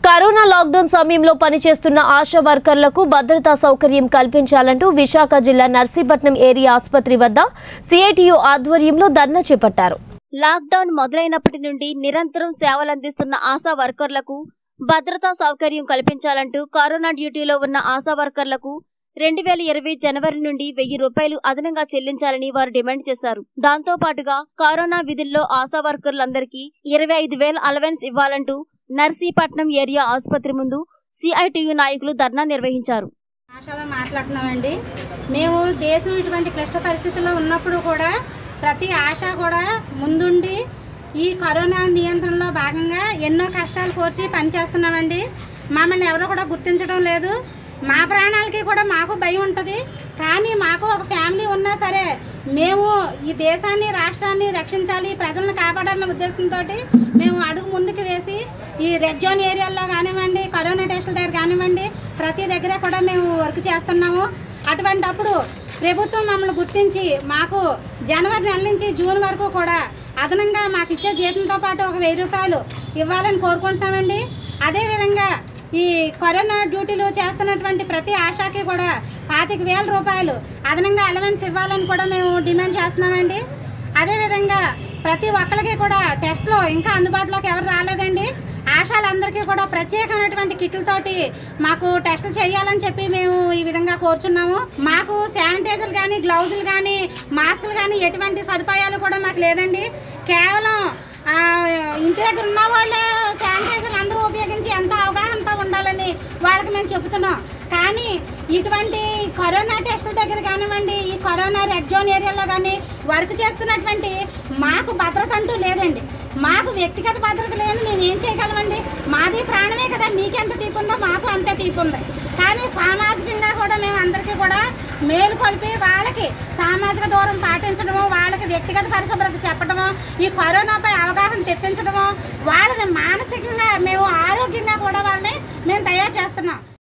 corona lockdown సమయంలో పనిచేస్తున్న ఆశా వర్కర్లకు భద్రతా సౌకర్యం కల్పించాలంటూ విశాఖ జిల్లా నర్సీపట్నం ఏరియా ఆసుపత్రి వద్ద సిఐటియు ఆధ్వర్యంలో ధర్నా చేపట్టారు లాక్డౌన్ మొదలైనప్పటి నుండి నిరంతరం సేవలందిస్తున్న ఆశా వర్కర్లకు భద్రతా సౌకర్యం కల్పించాలంటూ కరోనా డ్యూటీలో ఉన్న ఆశా వర్కర్లకు రెండు వేల ఇరవై జనవరి నుండి వెయ్యి రూపాయలు అదనంగా చెల్లించాలని వారు డిమాండ్ చేశారు దాంతో పాటుగా కరోనా విధుల్లో ఆశా వర్కర్లందరికీ ఇరవై ఐదు వేల అలవెన్స్ ఇవ్వాలంటూ నర్సీపట్నం ఏరియా ఆసుపత్రి ముందు సిఐటియు నాయకులు ధర్నా నిర్వహించారు భాషలో మాట్లాడుతున్నామండి మేము దేశం ఇటువంటి క్లిష్ట పరిస్థితుల్లో ఉన్నప్పుడు కూడా ప్రతి ఆశ కూడా ముందుండి ఈ కరోనా నియంత్రణలో భాగంగా ఎన్నో కష్టాలు కోర్చి పనిచేస్తున్నామండి మమ్మల్ని ఎవరు కూడా గుర్తించడం లేదు మా ప్రాణాలకి కూడా మాకు భయం ఉంటుంది కానీ మాకు ఒక ఫ్యామిలీ ఉన్నా సరే మేము ఈ దేశాన్ని రాష్ట్రాన్ని రక్షించాలి ప్రజలను కాపాడాలన్న ఉద్దేశంతో మేము అడుగు ముందుకు వేసి ఈ రెడ్ జోన్ ఏరియాల్లో కానివ్వండి కరోనా టెస్టుల దగ్గర కానివ్వండి ప్రతి దగ్గర కూడా మేము వర్క్ చేస్తున్నాము అటువంటప్పుడు ప్రభుత్వం మమ్మల్ని గుర్తించి మాకు జనవరి నెల నుంచి జూన్ వరకు కూడా అదనంగా మాకు ఇచ్చే జీతంతో పాటు ఒక వెయ్యి రూపాయలు ఇవ్వాలని కోరుకుంటున్నామండి అదేవిధంగా ఈ కరోనా డ్యూటీలు చేస్తున్నటువంటి ప్రతి ఆశాకి కూడా పాతిక వేల రూపాయలు అదనంగా అలవెన్స్ ఇవ్వాలని కూడా మేము డిమాండ్ చేస్తున్నామండి అదేవిధంగా ప్రతి ఒక్కరికి కూడా టెస్ట్లో ఇంకా అందుబాటులోకి ఎవరు రాలేదండి ఆశాలందరికీ కూడా ప్రత్యేకమైనటువంటి కిట్లతోటి మాకు టెస్టులు చేయాలని చెప్పి మేము ఈ విధంగా కోరుచున్నాము మాకు శానిటైజర్లు కానీ గ్లౌజులు కానీ మాస్కులు కానీ ఎటువంటి సదుపాయాలు కూడా మాకు లేదండి కేవలం ఆ, ఇంటి దగ్గర ఉన్న వాళ్ళే శానిటైజర్లు అందరూ ఉపయోగించి ఎంత అవగాహనతో ఉండాలని వాళ్ళకి మేము చెబుతున్నాం కానీ ఇటువంటి కరోనా టెస్టుల దగ్గర కానివ్వండి ఈ కరోనా రెడ్ జోన్ ఏరియాలో కానీ వర్క్ చేస్తున్నటువంటి మాకు భద్రత అంటూ లేదండి మాకు వ్యక్తిగత భద్రత లేదు మేము ఏం చేయగలమండి మాది ప్రాణమే కదా మీకెంత తీపి ఉందో మాకు అంతే తీపి ఉంది కానీ సామాజికంగా కూడా మేము అందరికీ కూడా మేలు కొలిపి వాళ్ళకి సామాజిక దూరం పాటించడము వాళ్ళకి వ్యక్తిగత పరిశుభ్రత చెప్పడము ఈ కరోనాపై అవగాహన తెప్పించడము వాళ్ళని మానసికంగా మేము ఆరోగ్యంగా కూడా వాళ్ళని మేము తయారు చేస్తున్నాం